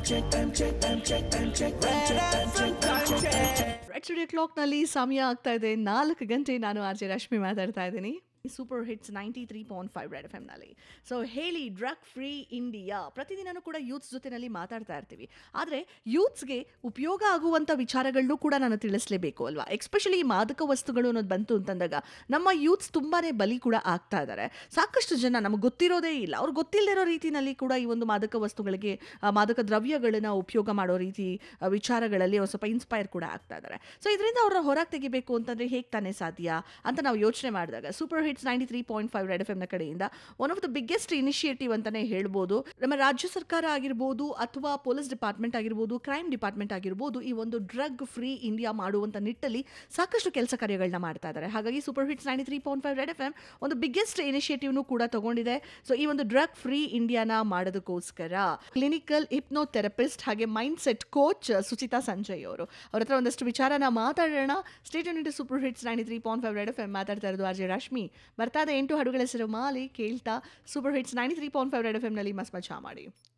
red studio ಕ್ಲಾಕ್ನಲ್ಲಿ ಸಮಯ ಆಗ್ತಾ ಇದೆ ನಾಲ್ಕು ಗಂಟೆ ನಾನು ಆರ್ ಜೆ ರಶ್ಮಿ ಮಾತಾಡ್ತಾ ಇದ್ದೀನಿ super hits ninety three point five red F ಎಮ್ನಲ್ಲಿ ಸೊ ಹೇಳಿ ಡ್ರಗ್ ಫ್ರೀ ಇಂಡಿಯಾ ಪ್ರತಿದಿನನೂ ಕೂಡ ಯೂತ್ಸ್ ಜೊತೆನಲ್ಲಿ ಮಾತಾಡ್ತಾ ಇರ್ತೀವಿ ಆದರೆ ಯೂತ್ಸ್ಗೆ ಉಪಯೋಗ ಆಗುವಂಥ ವಿಚಾರಗಳನ್ನೂ ಕೂಡ ನಾನು ತಿಳಿಸ್ಲೇಬೇಕು ಅಲ್ವಾ ಎಕ್ಸ್ಪೆಷಲಿ ಈ ಮಾದಕ ವಸ್ತುಗಳು ಅನ್ನೋದು ಬಂತು ಅಂತಂದಾಗ ನಮ್ಮ ಯೂತ್ಸ್ ತುಂಬಾ ಬಲಿ ಕೂಡ ಆಗ್ತಾ ಇದ್ದಾರೆ ಸಾಕಷ್ಟು ಜನ ನಮಗೆ ಗೊತ್ತಿರೋದೇ ಇಲ್ಲ ಅವ್ರು ಗೊತ್ತಿಲ್ಲದಿರೋ ರೀತಿಯಲ್ಲಿ ಕೂಡ ಈ ಒಂದು ಮಾದಕ ವಸ್ತುಗಳಿಗೆ ಆ, ಮಾದಕ ದ್ರವ್ಯಗಳನ್ನ ಉಪಯೋಗ ಮಾಡೋ ರೀತಿ ಆ, ವಿಚಾರಗಳಲ್ಲಿ ಅವ್ರು ಸ್ವಲ್ಪ ಇನ್ಸ್ಪೈರ್ ಕೂಡ ಆಗ್ತಾ ಇದ್ದಾರೆ ಸೊ ಇದರಿಂದ ಅವ್ರ ಹೊರಗೆ ತೆಗಿಬೇಕು ಅಂತಂದ್ರೆ ಹೇಗೆ ತಾನೇ ಸಾಧ್ಯ ಅಂತ ನಾವು ಯೋಚನೆ ಮಾಡಿದಾಗ super hits ninety three point five red F ಎಮ್ನ ಕಡೆಯಿಂದ one of the biggest initiative ಅಂತಾನೆ ಹೇಳ್ಬೋದು ನಮ್ಮ ರಾಜ್ಯ ಸರ್ಕಾರ ಆಗಿರ್ಬೋದು ಅಥವಾ ಪೊಲೀಸ್ ಡಿಪಾರ್ಟ್ಮೆಂಟ್ ಆಗಿರ್ಬೋದು ಕ್ರೈಮ್ ಡಿಪಾರ್ಟ್ಮೆಂಟ್ ಆಗಿರ್ಬೋದು ಈ ಒಂದು ಡ್ರಗ್ ಫ್ರೀ ಇಂಡಿಯಾ ಮಾಡುವಂಥ ನಿಟ್ಟಲ್ಲಿ ಸಾಕಷ್ಟು ಕೆಲಸ ಕಾರ್ಯಗಳನ್ನ ಮಾಡ್ತಾ ಇದ್ದಾರೆ ಹಾಗಾಗಿ super hits ninety three point five red F M ಒಂದು ಬಿಗ್ಗೆಸ್ಟ್ ಇನಿಷಿಯೇಟಿವ್ನು ಕೂಡ ತಗೊಂಡಿದೆ ಸೊ ಈ ಒಂದು ಡ್ರಗ್ ಫ್ರೀ ಇಂಡಿಯಾನ ಮಾಡೋದಕ್ಕೋಸ್ಕರ ಕ್ಲಿನಿಕಲ್ ಹಿಪ್ನೋಥೆರಪಿಸ್ಟ್ ಹಾಗೆ mind set coach Suchita Sanjay ಅವರು ಅವ್ರ ಹತ್ರ ಒಂದಷ್ಟು ವಿಚಾರನ ಮಾತಾಡೋಣ state unit super hits ninety three point five red F M ಮಾತಾಡ್ತಾ ಇರೋದು ಆರ್ ಜೆ ರಶ್ಮಿ ಬರ್ತಾ ಇದೆ ಎಂಟು ಹಾಡುಗಳ ಹೆಸರು ಮಾಲಿ ಕೇಳ್ತಾ super hits ninety three point five red F ಎಮ್ನಲ್ಲಿ ಮಸ್ ಮಜಾ ಮಾಡಿ